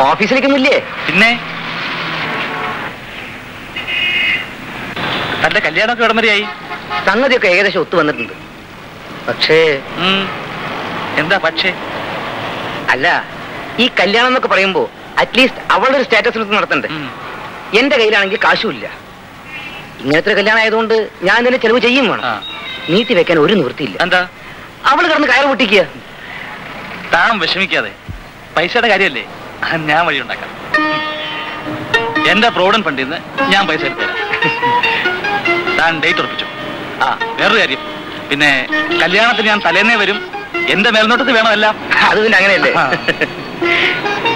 ഓഫീസിലേക്കൊന്നുമില്ലേ പിന്നെ തന്റെ കല്യാണമൊക്കെ ഇടം വരെയായി സംഗതിയൊക്കെ ഏകദേശം ഒത്തു വന്നിട്ടുണ്ട് പക്ഷേ ഉം. എന്താ പക്ഷേ അല്ല ഈ കല്യാണം എന്നൊക്കെ പറയുമ്പോ അറ്റ്ലീസ്റ്റ് അവളുടെ ഒരു സ്റ്റാറ്റസ് എടുത്ത് നടത്തണ്ടേ ഉം. എന്റെ കയ്യിലാണെങ്കിൽ കാശുമില്ല ഇങ്ങനത്തെ ഒരു കല്യാണം ആയതുകൊണ്ട് ഞാൻ ഇതിനെ ചെലവ് ചെയ്യും വേണം ആ. നീട്ടി വെക്കാൻ ഒരു നിവൃത്തിയില്ല എന്താ അവള് കിടന്ന് കയറ് പൊട്ടിക്കുക താൻ വിഷമിക്കാതെ പൈസയുടെ കാര്യമല്ലേ ആ, ഞാൻ വഴി ഉണ്ടാക്കാം എന്റെ പ്രോവിഡന്റ് ഫണ്ടിൽ നിന്ന് ഞാൻ പൈസ എടുത്തുതരാം താൻ ഡേറ്റ് ഉറപ്പിച്ചു ആ വേറൊരു കാര്യം പിന്നെ കല്യാണത്തിന് ഞാൻ തലേന്നേ വരും എന്റെ മേൽനോട്ടത്തിൽ വേണമല്ല അത് പിന്നെ അങ്ങനെയല്ലേ ആ.